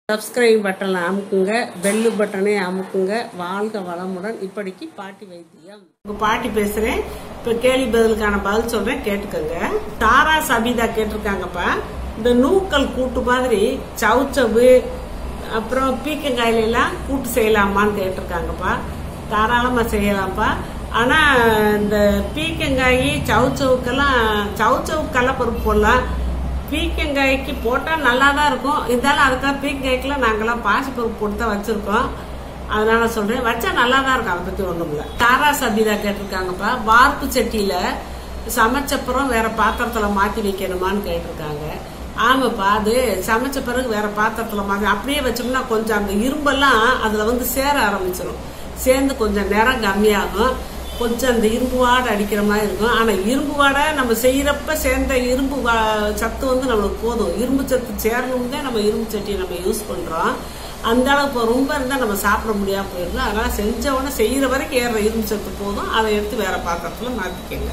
subscribe பட்டனை அமுக்குங்க bell பட்டனை அமுக்குங்க வாழ்க வளமுடன் இப்படிக்கு பாட்டி வைத்தியம் உங்க பாட்டி பேசுறேன் இப்ப கேள்வி பதிலுக்கான பதில் சொல்றேன் கேட்டுக்கோங்க தாரா சபிதா கேட்டிருக்காங்கப்பா இந்த நூக்கல் கூட்டு மாதிரி சவுச்சவு அப்புறம் பீக்கங்காயில எல்லாம் கூட்டு செய்யலாமான்னு கேட்டிருக்காங்கப்பா தாராளமா செய்யலாம்ப்பா ஆனா இந்த பீக்கங்காய் சவுச்சவுக்கெல்லாம் சவுச்சவு கடலப்பருப்பு போடலாம் பீக்கங்காய்க்கு போட்டால் நல்லா தான் இருக்கும் இருந்தாலும் அதுக்காக பீக்கங்காய்க்குலாம் நாங்கெல்லாம் பாசிப்பருப்பு போட்டு தான் வச்சுருக்கோம் அதனால சொல்கிறேன் வச்சா நல்லா தான் இருக்கும் அதை பற்றி ஒன்றும் இல்லை தாரா சபிதா கேட்டிருக்காங்கப்பா வார்ப்பு சட்டியில் சமைச்சப்புறம் வேற பாத்திரத்தில் மாற்றி வைக்கணுமான்னு கேட்டிருக்காங்க ஆமாப்பா அது சமைச்ச பிறகு வேற பாத்திரத்தில் மாற்றி அப்படியே வச்சோம்னா கொஞ்சம் அந்த இரும்பெல்லாம் அதில் வந்து சேர ஆரம்பிச்சிடும் சேர்ந்து கொஞ்சம் நிறம் கம்மியாகும் கொஞ்சம் அந்த இரும்பு வாடை அடிக்கிற மாதிரி இருக்கும் ஆனால் இரும்பு வாடை நம்ம செய்கிறப்ப சேர்ந்த இரும்பு வா- சத்து வந்து நம்மளுக்கு போதும் இரும்பு சத்து சேரணும் தான் நம்ம இரும்பு சட்டியை நம்ம யூஸ் பண்ணுறோம் அந்த அளவு இப்போ ரொம்ப இருந்தால் நம்ம சாப்பிட முடியாம போயிடும் அதனால் செஞ்ச உடனே செய்கிற வரைக்கும் ஏறுற இரும்பு சத்து போதும் அதை எடுத்து வேற பாத்திரத்தில் மாற்றிக்கங்க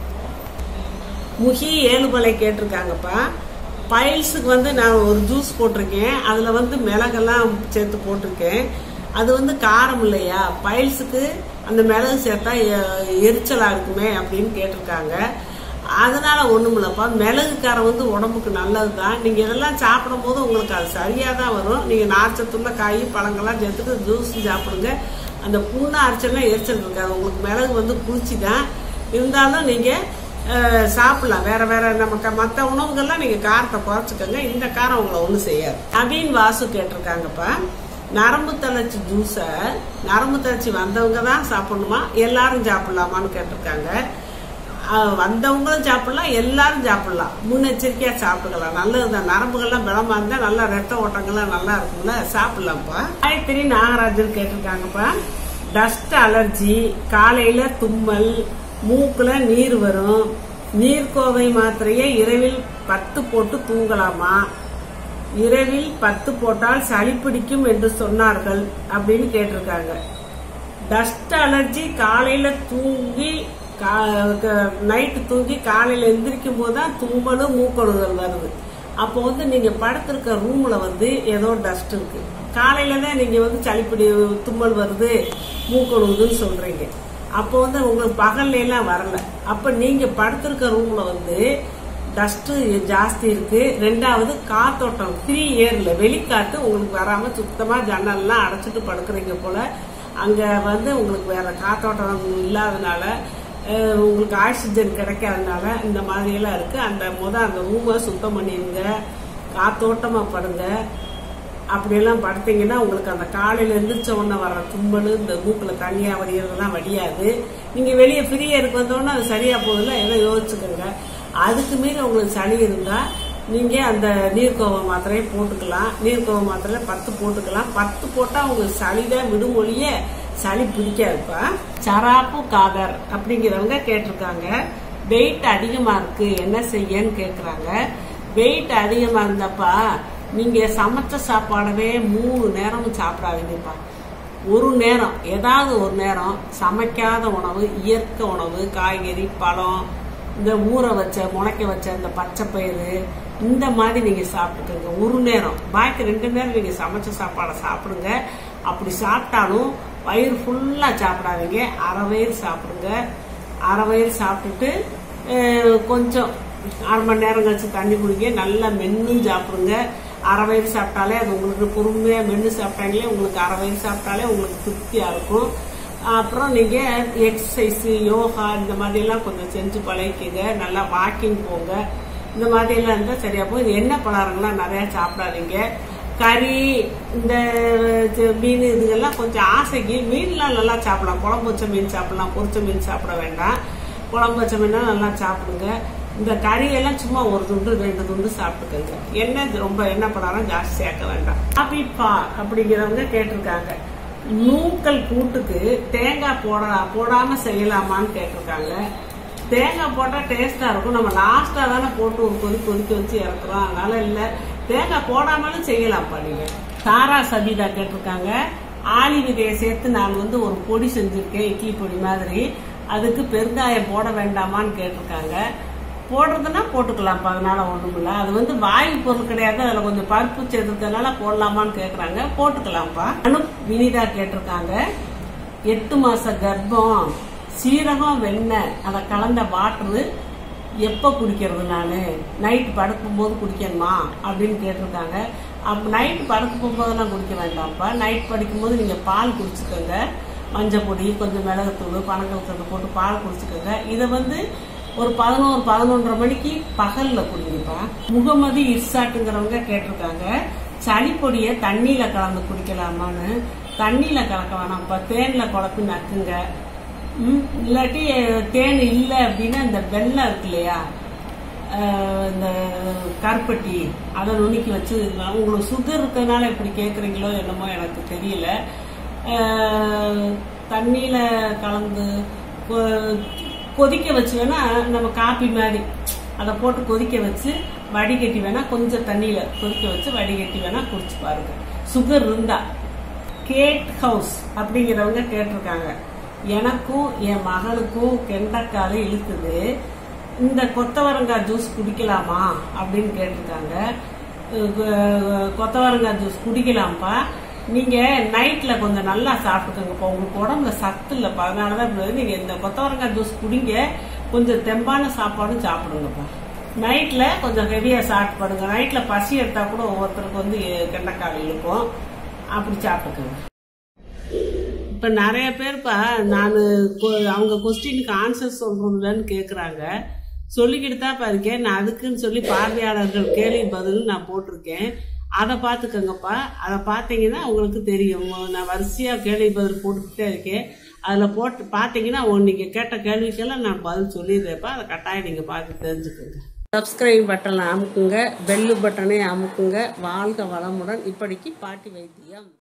முகி ஏழுபலை கேட்டிருக்காங்கப்பா பைல்ஸுக்கு வந்து நான் ஒரு ஜூஸ் போட்டிருக்கேன் அதில் வந்து மிளகெல்லாம் சேர்த்து போட்டிருக்கேன் அது வந்து காரம் இல்லையா பைல்ஸுக்கு அந்த மிளகு சேர்த்தா எ- எரிச்சலா இருக்குமே அப்படின்னு கேட்டிருக்காங்க அதனால ஒண்ணும் இல்லப்பா மிளகு காரம் வந்து உடம்புக்கு நல்லது தான் நீங்க இதெல்லாம் சாப்பிடும் போது உங்களுக்கு அது சரியா தான் வரும் நீங்க நார்ச்சத்துள்ள காய் பழங்கள்லாம் சேர்த்துட்டு ஜூஸ் சாப்பிடுங்க அந்த புண்ணு அரைச்செல்லாம் எரிச்சல் இருக்காது உங்களுக்கு மிளகு வந்து குளிர்ச்சி தான் இருந்தாலும் நீங்க அஹ், சாப்பிடலாம் வேற வேற நமக்கு மற்ற உணவுகள்லாம் நீங்க காரத்தை குறைச்சிக்கோங்க இந்த காரம் உங்களை ஒன்றும் செய்யாது நவீன் வாசு கேட்டிருக்காங்கப்பா நரம்பு தளர்ச்சி ஜூஸை நரம்பு தளர்ச்சி வந்தவங்க தான் சாப்பிடணுமா எல்லாரும் சாப்பிடலாமான்னு கேட்டிருக்காங்க அஹ், வந்தவங்களும் சாப்பிடலாம் எல்லாரும் சாப்பிடலாம் முன்னெச்சரிக்கையா சாப்பிட்டுக்கலாம் நல்லதுதான் நரம்புகள்லாம் பலமா இருந்தா நல்லா ரத்த ஓட்டங்கள்லாம் நல்லா இருக்கும்ல சாப்பிடலாம்ப்பா காயத்ரி நாகராஜன் கேட்டிருக்காங்கப்பா டஸ்ட் அலர்ஜி காலையில தும்மல் மூக்குல நீர் வரும் நீர்க்கோவை மாத்திரையை இரவில் பத்து போட்டு தூங்கலாமா இரவில் பத்து போட்டால் சளி பிடிக்கும் என்று சொன்னார்கள் அப்படின்னு கேட்டிருக்காங்க டஸ்ட் அலர்ஜி காலையில தூங்கி நைட்டு தூங்கி காலையில எந்திரிக்கும் போது தான் தும்மலும் மூக்கொழுதல் வருது அப்போ வந்து நீங்க படுத்திருக்க ரூம்ல வந்து ஏதோ டஸ்ட் இருக்கு காலையில தான் நீங்க வந்து சளிப்பிடி தும்மல் வருது மூக்கொழுகுதுன்னு சொல்றீங்க அப்போ வந்து உங்களுக்கு பகல்ல எல்லாம் வரல அப்ப நீங்க படுத்திருக்க ரூம்ல வந்து டஸ்ட் ஜாஸ்தி இருக்கு ரெண்டாவது காத்தோட்டம் ஃப்ரீ ஏர்ல வெளிக்காத்து உங்களுக்கு வராம சுத்தமா ஜன்னல்லாம் அடைச்சிட்டு படுக்கிறீங்க போல அங்க வந்து உங்களுக்கு வேற காத்தோட்டம் இல்லாதனால அஹ், உங்களுக்கு ஆக்சிஜன் கிடைக்காதனால இந்த மாதிரி எல்லாம் இருக்கு அந்த முத அந்த ரூமை சுத்தம் பண்ணிடுங்க காத்தோட்டமா படுங்க அப்படியெல்லாம் படுத்தீங்கன்னா உங்களுக்கு அந்த காலையில எந்திரிச்ச உடனே வர தும்மல் இந்த மூக்குல தண்ணியா வடிகிறதெல்லாம் வடியாது நீங்க வெளியே ஃப்ரீயா இருக்கு வந்தோடனே அது சரியா போகுதுல ஏதோ யோசிச்சுக்கோங்க அதுக்கு மீறி உங்களுக்கு சளி இருந்தா நீங்க அந்த நீர்க்கோவை மாத்திரையை போட்டுக்கலாம் நீர்க்கோவை மாத்திரை பத்து போட்டுக்கலாம் பத்து போட்டா உங்களுக்கு சளிதான் விடுமொழியே சளி பிடிக்காதுப்பா சராப்பு காதர் அப்படிங்கிறவங்க கேட்டிருக்காங்க வெயிட் அதிகமா இருக்கு என்ன செய்யன்னு கேக்குறாங்க வெயிட் அதிகமா இருந்தப்பா நீங்க சமைச்ச சாப்பாடவே மூணு நேரமும் சாப்பிடாதீங்கப்பா ஒரு நேரம் ஏதாவது ஒரு நேரம் சமைக்காத உணவு இயற்கை உணவு காய்கறி பழம் இந்த ஊற வச்ச முளைக்க வச்ச இந்த பச்சை பயிறு இந்த மாதிரி நீங்க சாப்பிட்டுக்கோங்க ஒரு நேரம் பாக்கி ரெண்டு நேரம் நீங்க சமைச்ச சாப்பாடை சாப்பிடுங்க அப்படி சாப்பிட்டாலும் வயிறு ஃபுல்லா சாப்பிடாதீங்க அரை வயிறு சாப்பிடுங்க அரை வயிறு சாப்பிட்டுட்டு அஹ், கொஞ்சம் அரை மணி நேரம் கழிச்சு தண்ணி குடிங்க நல்லா மென்னும் சாப்பிடுங்க அரை வயிறு சாப்பிட்டாலே அது உங்களுக்கு பொறுமையா மென்னு சாப்பிட்டாங்களே உங்களுக்கு அரை வயிறு சாப்பிட்டாலே உங்களுக்கு திருப்தியா இருக்கும் அப்புறம் நீங்க எக்ஸசைஸ் யோகா இந்த மாதிரி எல்லாம் கொஞ்சம் செஞ்சு பழகிக்கங்க நல்லா வாக்கிங் போங்க இந்த மாதிரி எல்லாம் இருந்தா சரியா போகும் இது எண்ணெய் பலகாரங்கள்லாம் நிறைய சாப்பிடாதீங்க கறி இந்த இது மீன் இதுகெல்லாம் கொஞ்சம் ஆசைக்கு மீன்லாம் நல்லா சாப்பிடலாம் குழம்பு வச்ச மீன் சாப்பிடலாம் பொரிச்ச மீன் சாப்பிட வேண்டாம் குழம்பு வச்ச மீனா நல்லா சாப்பிடுங்க இந்த கறியெல்லாம் சும்மா ஒரு துண்டு ரெண்டு துண்டு சாப்பிட்டுக்கோங்க எண்ணெய் ரொம்ப எண்ணெய் பலகாரம் ஜாஸ்தி சேர்க்க வேண்டாம் காபிப்பா அப்படிங்கிறவங்க கேட்டிருக்காங்க நூக்கல் கூட்டுக்கு தேங்காய் போட போடாம செய்யலாமான்னு கேட்டிருக்காங்க தேங்காய் போட்டா டேஸ்டா இருக்கும் நம்ம லாஸ்டா தானே போட்டு ஒரு கொதி கொதிக்க வச்சு இறக்குறோம் அதனால இல்ல தேங்காய் போடாமலும் செய்யலாம்ப்பா நீங்க சாரா சபிதா கேட்டிருக்காங்க ஆளி விதையை சேர்த்து நான் வந்து ஒரு பொடி செஞ்சிருக்கேன் இட்லி பொடி மாதிரி அதுக்கு பெருங்காயம் போட வேண்டாமான்னு கேட்டிருக்காங்க போடுறதுன்னா போட்டுக்கலாம்ப்பா அதனால ஒண்ணும் இல்ல அது வந்து வாயு பொருள் கிடையாது அதுல கொஞ்சம் பருப்பு சேர்த்ததுனால போடலாமான்னு கேக்குறாங்க போட்டுக்கலாம்ப்பா அனுப் வினிதா கேட்டிருக்காங்க எட்டு மாச கர்ப்பம் சீரகம் வெண்ணெய் அதை கலந்த வாட்டரு எப்ப குடிக்கிறது நானு நைட் படுக்கும் போது குடிக்கணுமா அப்படின்னு கேட்டிருக்காங்க அப்ப நைட் படுக்க போகும்போதெல்லாம் குடிக்க வேண்டாம்ப்பா நைட் படிக்கும்போது நீங்க பால் குடிச்சுக்கோங்க மஞ்சள் பொடி கொஞ்சம் மிளகுத்தூள் பனங்கல்கண்டு போட்டு பால் குடிச்சுக்கோங்க இதை வந்து ஒரு பதினோரு பதினொன்றரை மணிக்கு பகல்ல குடிங்கப்பா முகமதி இர்சாட்டுங்கிறவங்க கேட்டிருக்காங்க சளிப்பொடியை தண்ணியில கலந்து குடிக்கலாமான்னு தண்ணியில கலக்க வேணாம்ப்பா தேன்ல குழப்பி நக்குங்க ம், இல்லாட்டி தேன் இல்லை அப்படின்னா இந்த வெள்ளம் இருக்கு இல்லையா அஹ், இந்த கருப்பட்டி அதை நுணுக்கி வச்சு உங்களுக்கு சுகர் இருக்கிறதுனால இப்படி கேட்குறீங்களோ என்னமோ எனக்கு தெரியல அஹ், தண்ணியில கலந்து கொ- கொதிக்க வச்சு வேணா நம்ம காப்பி மாதிரி அதை போட்டு கொதிக்க வச்சு வடிகட்டி வேணா கொஞ்சம் தண்ணியில கொதிக்க வச்சு வடிகட்டி வேணா குடிச்சு பாருங்க சுகர் இருந்தா கேட் ஹவுஸ் அப்படிங்கிறவங்க கேட்டிருக்காங்க எனக்கும் என் மகனுக்கும் கெண்டக்கால இழுக்குது இந்த கொத்தவரங்காய் ஜூஸ் குடிக்கலாமா அப்படின்னு கேட்டிருக்காங்க அஹ் கொ- கொத்தவரங்காய் ஜூஸ் குடிக்கலாம்ப்பா நீங்க நைட்ல கொஞ்சம் நல்லா சாப்பிட்டுக்கோங்கப்பா உங்களுக்கு உடம்புல சத்து இல்லப்பா அதனாலதான் இப்படி நீங்க இந்த கொத்தவரங்காய் ஜூஸ் குடிங்க கொஞ்சம் தெம்பான சாப்பாடும் சாப்பிடுங்கப்பா நைட்ல கொஞ்சம் ஹெவியா சாப்பிட்டு படுங்க நைட்ல பசி எடுத்தா கூட ஒவ்வொருத்தருக்கு வந்து கெண்டக்காய் இழுக்கும் அப்படி சாப்பிட்டுக்கோங்க இப்ப நிறைய பேர்ப்பா நான் அவங்க கொஸ்டினுக்கு ஆன்சர் சொல்றதுலன்னு கேக்குறாங்க சொல்லிக்கிட்டு தான் இருக்கேன் நான் அதுக்குன்னு சொல்லி பார்வையாளர்கள் கேள்வி பதில் நான் போட்டிருக்கேன் அதை பார்த்துக்கோங்கப்பா அதை பார்த்தீங்கன்னா உங்களுக்கு தெரியும் நான் வரிசையா கேள்வி பதில் போட்டுக்கிட்டே இருக்கேன் அதில் போட்டு பார்த்தீங்கன்னா நீங்க கேட்ட கேள்விக்கெல்லாம் நான் பதில் சொல்லிடுறேன்ப்பா அதை கட்டாயம் நீங்க பார்த்து தெரிஞ்சுக்கோங்க சப்ஸ்கிரைப் பட்டனை அமுக்குங்க பெல்லு பட்டனை அமுக்குங்க வாழ்க வளமுடன் இப்படிக்கு பாட்டி வைத்தியம்